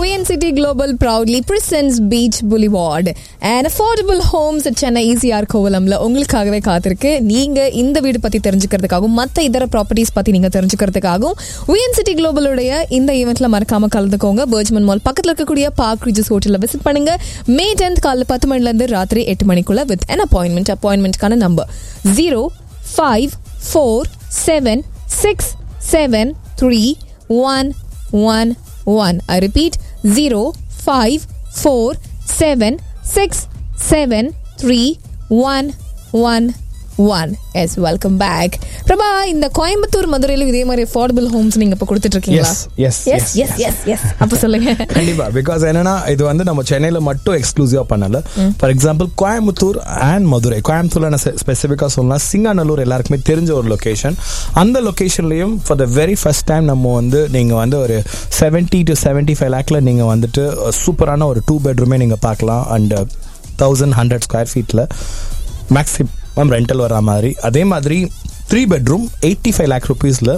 VNCT Global proudly presents Beach Boulevard and affordable homes at Chennai ECR கோவலம்ல உங்களுக்காகவே காத்திருக்கு நீங்க இந்த வீடு பத்தி தெரிஞ்சுக்கிறதுக்காகவும் மத்த இதர ப்ராப்பர்ட்டிஸ் பத்தி நீங்க தெரிஞ்சுக்கிறதுக்காகவும் VNCT Globalுடைய இந்த ஈவெண்ட்ல மறக்காம கலந்துக்கோங்க பர்ஜ்மன் மால் பக்கத்துல இருக்கக்கூடிய பார்க் ரிஜஸ் ஹோட்டல்ல விசிட் பண்ணுங்க மே டென்த் காலைல பத்து மணில இருந்து ராத்திரி எட்டு மணிக்குள்ள வித் an அப்பாயின்மெண்ட் அப்பாயின்மெண்ட்கான number zero five four seven six seven three one one one. I repeat zero five four seven six seven three one one one. Yes, welcome back. Prabha இந்த கோயம்புத்தூர் மதுரையிலும் இதே மாதிரி அஃபோர்டபுள் ஹோம்ஸ் நீங்க இப்ப கொடுத்துட்டு இருக்கீங்களா Yes, yes, yes yes, yes yes yes அப்ப சொல்லுங்க கண்டிப்பா பிகாஸ் என்னன்னா இது வந்து நம்ம சென்னையில மட்டும் எக்ஸ்க்ளூசிவா பண்ணல for example Coimbatore and Madurai கோயம்புத்தூர்ல நான் ஸ்பெசிஃபிக்கா சொல்லலாம் சிங்காநல்லூர் எல்லாருக்குமே தெரிஞ்ச ஒரு லொகேஷன் அந்த லொகேஷன்லயும் for the very first time நம்ம வந்து நீங்க வந்து ஒரு செவன்டி டு செவன்டி ஃபைவ் லேக்ல நீங்க வந்துட்டு சூப்பரான ஒரு டூ பெட்ரூமே நீங்க பார்க்கலாம் அண்ட் தௌசண்ட் ஹண்ட்ரட் ஸ்கொயர் ஃபீட்ல மேக்ஸிமம் ரெண்டல் வர மாதிரி அதே மாதிரி three bedroom eighty five lakh ருபீஸில்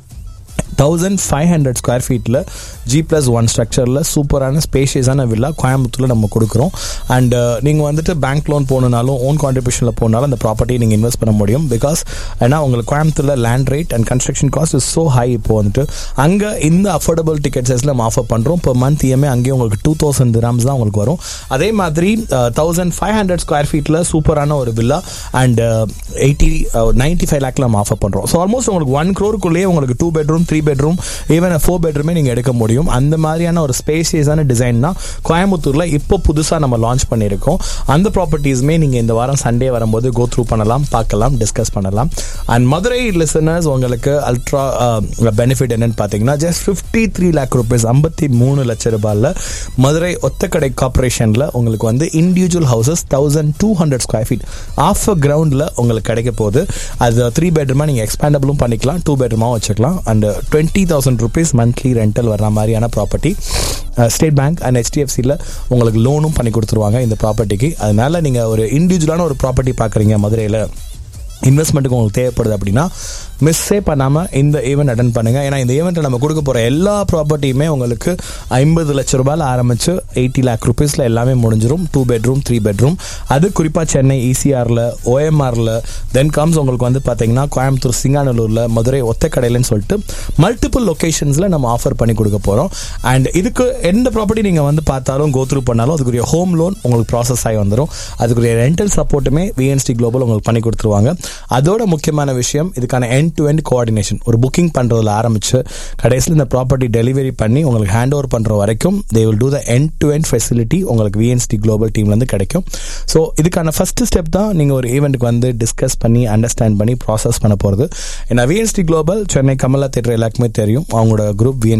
தௌசண்ட் ஃபைவ் ஹண்ட்ரட் ஸ்கொயர் ஃபீட்டில் ஜி ப்ளஸ் ஒன் ஸ்ட்ரக்சரில் சூப்பரான ஸ்பேஷியஸான வில்லா கோயம்புத்தூரில் நம்ம கொடுக்குறோம் அண்ட் நீங்கள் வந்துட்டு பேங்க் லோன் போகணுனாலும் ஓன் கான்ட்ரிபியூஷனில் போனாலும் அந்த ப்ராப்பர்ட்டியை நீங்கள் இன்வெஸ்ட் பண்ண முடியும் பிகாஸ் ஏன்னா உங்களுக்கு கோயம்புத்தூரில் land rate and construction cost is so high இப்போ வந்துட்டு அங்கே இந்த அஃபோர்டபுள் டிக்கெட் சைஸில் நம்ம ஆஃபர் பண்ணுறோம் இப்போ மந்த் இஎம்ஐ அங்கேயும் உங்களுக்கு டூ தௌசண்ட் திராம்ஸ் தான் உங்களுக்கு வரும் அதே மாதிரி தௌசண்ட் ஃபைவ் ஹண்ட்ரட் ஸ்கொயர் ஃபீட்டில் சூப்பரான ஒரு villa and eighty ninety five லேக்கில் நம்ம ஆஃபர் பண்ணுறோம் ஸோ ஆல்மோஸ்ட் உங்களுக்கு ஒன் க்ரோருக்குள்ளேயே உங்களுக்கு two bedroom three bedroom even four பெட்ரூமே நீங்கள் எடுக்க முடியும் அந்த மாதிரியான ஒரு ஸ்பேசியஸான டிசைன் தான் கோயம்புத்தூரில் இப்போ புதுசாக நம்ம லான்ச் பண்ணியிருக்கோம் அந்த ப்ராப்பர்ட்டிஸுமே நீங்கள் இந்த வாரம் சண்டே வரும்போது கோ த்ரூ பண்ணலாம் பார்க்கலாம் டிஸ்கஸ் பண்ணலாம் அண்ட் மதுரை லிசனர்ஸ் உங்களுக்கு அல்ட்ரா பெனிஃபிட் என்னன்னு பார்த்தீங்கன்னா just fifty three lakh rupees ஐம்பத்தி மூணு லட்ச ரூபாயில் மதுரை ஒத்தக்கடை கார்பரேஷனில் உங்களுக்கு வந்து individual houses thousand two hundred square feet of கிரவுண்டில் உங்களுக்கு கிடைக்க போகுது அது த்ரீ பெட்ரூமாக நீங்கள் எக்ஸ்பேண்டபிளும் பண்ணிக்கலாம் டூ பெட்ரூமாகவும் வச்சுக்கலாம் and twenty thousand rupees monthly rental வர்ற மாதிரியான ப்ராப்பர்ட்டி ஸ்டேட் பேங்க் அண்ட் ஹெச்டிஎஃப்சியில் உங்களுக்கு லோனும் பண்ணி கொடுத்துருவாங்க இந்த ப்ராப்பர்ட்டிக்கு அதனால நீங்கள் ஒரு இண்டிவிஜுவலான ஒரு ப்ராப்பர்ட்டி பார்க்குறீங்க மதுரையில் இன்வெஸ்ட்மெண்ட்டுக்கு உங்களுக்கு தேவைப்படுது அப்படின்னா மிஸ்ஸே பண்ணாமல் இந்த ஈவெண்ட் அட்டன் பண்ணுங்கள் ஏன்னா இந்த ஈவெண்ட்டில் நம்ம கொடுக்க போகிற எல்லா ப்ராப்பர்ட்டியுமே உங்களுக்கு ஐம்பது லட்ச ரூபாயில் ஆரம்பித்து எயிட்டி லேக் ருபீஸில் எல்லாமே முடிஞ்சிடும் டூ பெட்ரூம் த்ரீ பெட்ரூம் அது குறிப்பாக சென்னை இசிஆரில் ஓஎம்ஆரில் தென் கம்ஸ் உங்களுக்கு வந்து பார்த்தீங்கன்னா கோயம்புத்தூர் சிங்காநல்லூரில் மதுரை ஒத்தக்கடையிலன்னு சொல்லிட்டு மல்டிபிள் லொக்கேஷன்ஸில் நம்ம ஆஃபர் பண்ணி கொடுக்க போகிறோம் அண்ட் இதுக்கு எந்த ப்ராப்பர்ட்டி நீங்கள் வந்து பார்த்தாலும் கோ த்ரூ பண்ணாலும் அதுக்குரிய ஹோம் லோன் உங்களுக்கு ப்ராசஸ் ஆகி வந்துடும் அதுக்குரிய ரெண்டல் சப்போர்ட்டுமே விஎன்ஸ்டி குளோபல் உங்களுக்கு பண்ணி கொடுத்துருவாங்க அதோட முக்கியமான விஷயம் இதுக்கான எண்ட் டு எண்ட் கோஆர்டினேஷன் ஒரு புக்கிங் பண்ணுறதுல ஆரம்பிச்சு கடைசியில் இந்த ப்ராப்பர்ட்டி டெலிவரி பண்ணி உங்களுக்கு ஹேண்ட் ஓவர் பண்ணுற வரைக்கும் they will do the end to end facility உங்களுக்கு விஎன்ஸ்டி குளோபல் டீம்லேருந்து கிடைக்கும் ஸோ இதுக்கான ஃபர்ஸ்ட் ஸ்டெப் தான் நீங்கள் ஒரு ஈவெண்ட்டுக்கு வந்து டிஸ்கஸ் பண்ணி அண்டர்ஸ்டாண்ட் பண்ணி ப்ராசஸ் பண்ண போகிறது ஏன்னா VNST global Chennai Kamala theatre எல்லாருக்குமே தெரியும் அவங்களோட குரூப் விஎன்